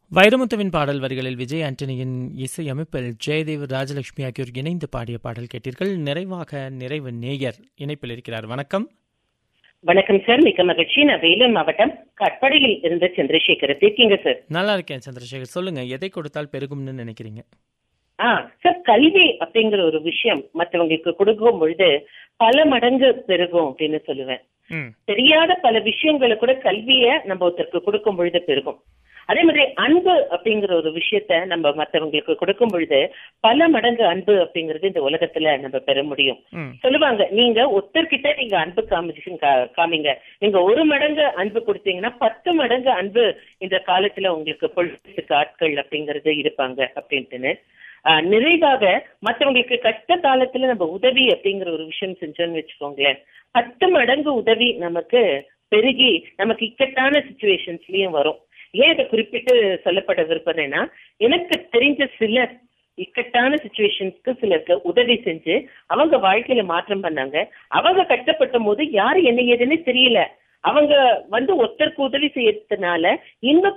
வைரமுத்துவின் பாடல் வரிகளில் விஜய் ஆண்டனியின் இசையமைப்பில் ஜெயதேவ் ராஜலட்சுமி ஆகியோர் இணைந்து பாடிய பாடல் கேட்டீர்கள் நிறைவாக நிறைவு நேயர் இணைப்பில் இருக்கிறார் வணக்கம் வணக்கம் சார் மிக்க மகிழ்ச்சி நான் வேலூர் மாவட்டம் கட்படியில் இருந்த சந்திரசேகர் இருக்கீங்க சார் நல்லா இருக்கேன் சந்திரசேகர் சொல்லுங்க எதை கொடுத்தால் பெருகும்னு நினைக்கிறீங்க ஆ சார் கல்வி அப்படிங்கிற ஒரு விஷயம் மற்றவங்களுக்கு கொடுக்கும் பொழுது பல மடங்கு பெருகும் அப்படின்னு சொல்லுவேன் ம் தெரியாத பல விஷயங்களை கூட கல்விய நம்ம ஒருத்தருக்கு கொடுக்கும் பொழுது பெருகும் அதே மாதிரி அன்பு அப்படிங்கிற ஒரு விஷயத்த நம்ம மற்றவங்களுக்கு கொடுக்கும் பொழுது பல மடங்கு அன்பு அப்படிங்கிறது இந்த உலகத்துல நம்ம பெற முடியும் ம் சொல்லுவாங்க நீங்க ஒருத்தர்கிட்ட நீங்க அன்பு காமிச்சு கா- காமிங்க நீங்க ஒரு மடங்கு அன்பு கொடுத்தீங்கன்னா பத்து மடங்கு அன்பு இந்த காலத்துல உங்களுக்கு பொழுதுக்கு ஆட்கள் அப்படிங்கறது இருப்பாங்க அப்படின்ட்டுன்னு ஆஹ் நிறைவாக மற்றவங்களுக்கு கஷ்ட காலத்துல நம்ம உதவி அப்படிங்கிற ஒரு விஷயம் செஞ்சோம்னு வச்சுக்கோங்களேன் பத்து மடங்கு உதவி நமக்கு பெருகி நமக்கு இக்கட்டான சுச்சுவேஷன்ஸ்லயும் வரும் ஏன் இதை குறிப்பிட்டு சொல்லப்பட விருப்பதுன்னா எனக்கு தெரிஞ்ச சிலர் இக்கட்டான சுச்சுவேஷன்ஸ்க்கு சிலருக்கு உதவி செஞ்சு அவங்க வாழ்க்கையில மாற்றம் பண்ணாங்க அவங்க கஷ்டப்பட்ட போது யாரு என்ன ஏதுன்னு தெரியல அவங்க வந்து ஒருத்தருக்கு உதவி செய்யறதுனால இன்னும்